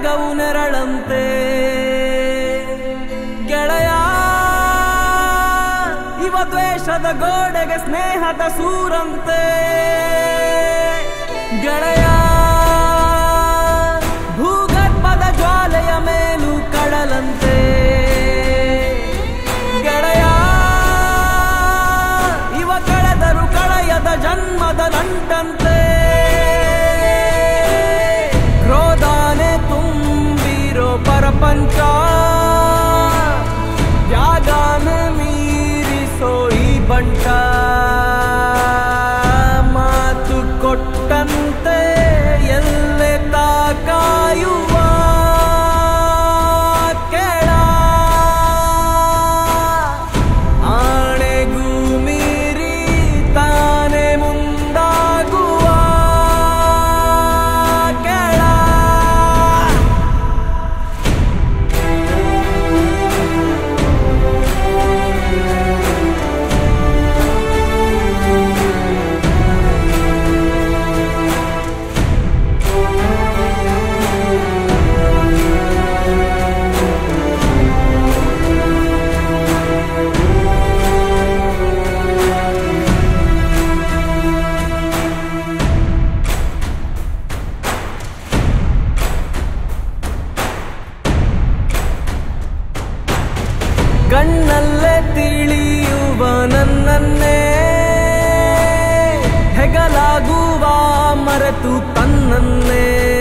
ತ್ಯಾಗವು ನೆರಳಂತೆ ಗೆಳೆಯ ಇವ ದ್ವೇಷದ ಗೋಡೆಗೆ ಸ್ನೇಹದ ಸೂರಂತೆ ಗೆಳೆಯ ಭೂಗರ್ಭದ ಜ್ವಾಲೆಯ ಮೇಲೂ ಕಡಲಂತೆ ಗೆಳೆಯ ಇವ ಕಳೆದರು ಕಳೆಯದ ಜನ್ಮದ ನಂಟಂತೆ ಕ್ರೋಧಾನೆ ತುಂಬಿರೋ ಪರಪಂಚ ತ್ಯಾಗಾನೆ ಮೀರಿಸೋ ಈ ಬಂಟ ಮಾತು ಕೊಟ್ಟಂತೆ ಎಲ್ಲೆ ತಾ ಕಾಯುವ ಕೆಳ ಆಣೆಗೂ ಮೀರಿ ತಾನೆ ಮುಂದಾಗುವ ಕೆಳ ಕಣ್ಣಲ್ಲೇ ತಿಳಿಯುವ ನನ್ನನ್ನೇ ಹೆಗಲಾಗುವ ಮರೆತು ತನ್ನನ್ನೇ